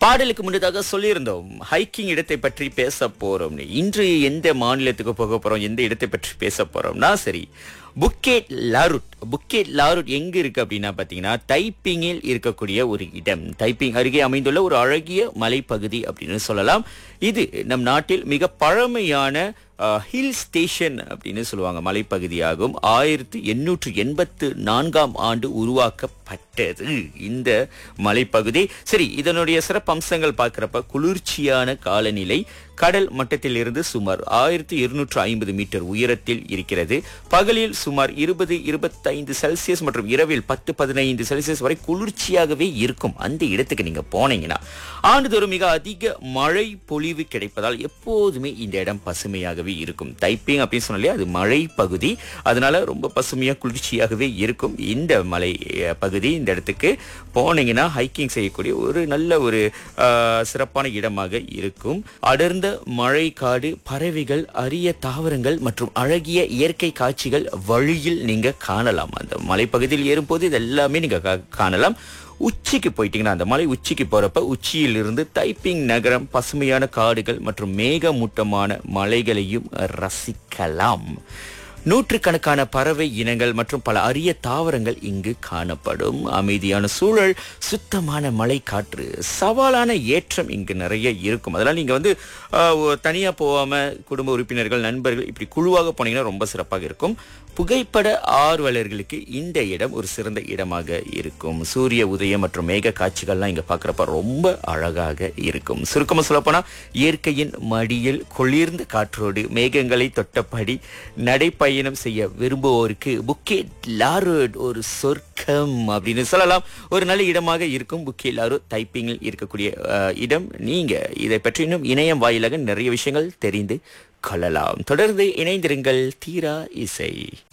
பாடலுக்கு முன்னதாக சொல்லியிருந்தோம் ஹைக்கிங் இடத்தை பற்றி பேச போறோம்னு இன்று எந்த மாநிலத்துக்கு போக போறோம் எந்த இடத்தை பற்றி பேச போறோம்னா சரி புக்கேட் லாருட் புக்கேட் லாருட் எங்க இருக்கு அப்படின்னா பாத்தீங்கன்னா தைப்பிங்கில் இருக்கக்கூடிய ஒரு இடம் தைப்பிங் அருகே அமைந்துள்ள ஒரு அழகிய மலைப்பகுதி அப்படின்னு சொல்லலாம் இது நம் நாட்டில் மிக பழமையான ஹில் ஸ்டேஷன் அப்படின்னு சொல்லுவாங்க மலைப்பகுதியாகும் ஆயிரத்தி எண்ணூற்று எண்பத்து நான்காம் ஆண்டு உருவாக்கப்பட்டது இந்த மலைப்பகுதி சரி இதனுடைய சிறப்பு அம்சங்கள் பார்க்கிறப்ப குளிர்ச்சியான காலநிலை கடல் மட்டத்தில் இருந்து சுமார் ஆயிரத்தி இருநூற்று ஐம்பது மீட்டர் உயரத்தில் இருக்கிறது பகலில் சுமார் இருபது இருபத்தைந்து செல்சியஸ் மற்றும் இரவில் பத்து பதினைந்து செல்சியஸ் வரை குளிர்ச்சியாகவே இருக்கும் அந்த இடத்துக்கு நீங்க போனீங்கன்னா ஆண்டுதோறும் மிக அதிக மழை பொழிவு கிடைப்பதால் எப்போதுமே இந்த இடம் பசுமையாகவே இருக்கும் தைப்பிங் அப்படின்னு சொன்னாலே அது மழை பகுதி அதனால ரொம்ப பசுமையா குளிர்ச்சியாகவே இருக்கும் இந்த மலை அஹ், பகுதி இந்த இடத்துக்கு போனீங்கன்னா ஹைக்கிங் செய்யக்கூடிய ஒரு நல்ல ஒரு அஹ், சிறப்பான இடமாக இருக்கும் அடர்ந்த மழை காடு பறவைகள் அரிய தாவரங்கள் மற்றும் அழகிய இயற்கை காட்சிகள் வழியில் நீங்க காணலாம் அந்த மலைப்பகுதியில் ஏறும்போது இது எல்லாமே நீங்க கா- காணலாம் உச்சிக்கு போயிட்டீங்கன்னா அந்த மலை உச்சிக்கு போறப்ப உச்சியிலிருந்து தைப்பிங் நகரம் பசுமையான காடுகள் மற்றும் மேகமூட்டமான மலைகளையும் ரசிக்கலாம் நூற்றுக்கணக்கான பறவை இனங்கள் மற்றும் பல அரிய தாவரங்கள் இங்கு காணப்படும் அமைதியான சூழல் சுத்தமான மலை காற்று சவாலான ஏற்றம் இங்கு நிறைய இருக்கும் அதெல்லாம் நீங்க வந்து ஆஹ், ஒ- தனியா போகாம குடும்ப உறுப்பினர்கள் நண்பர்கள் இப்படி குழுவாக போனீங்கன்னா ரொம்ப சிறப்பாக இருக்கும் புகைப்பட ஆர்வலர்களுக்கு இந்த இடம் ஒரு சிறந்த இடமாக இருக்கும் சூரிய உதயம் மற்றும் மேக காட்சிகள்லாம் இங்க பார்க்கறப்ப ரொம்ப அழகாக இருக்கும் சுருக்கமா சொல்லப்போனா இயற்கையின் மடியில் குளிர்ந்த காற்றோடு மேகங்களை தொட்டபடி நடைப்பயணம் செய்ய விரும்புவோருக்கு புக்கே லாரோட் ஒரு சொர்க்கம் அப்படின்னு சொல்லலாம் ஒரு நல்ல இடமாக இருக்கும் புக்கே லாரோ டைப்பிங்கில் இருக்கக்கூடிய அஹ், இடம் நீங்க இதை பற்றி இன்னும் இணையம் வாயிலாக நிறைய விஷயங்கள் தெரிந்து கொள்ளலாம் தொடர்ந்து இணைந்திருங்கள் தீரா இசை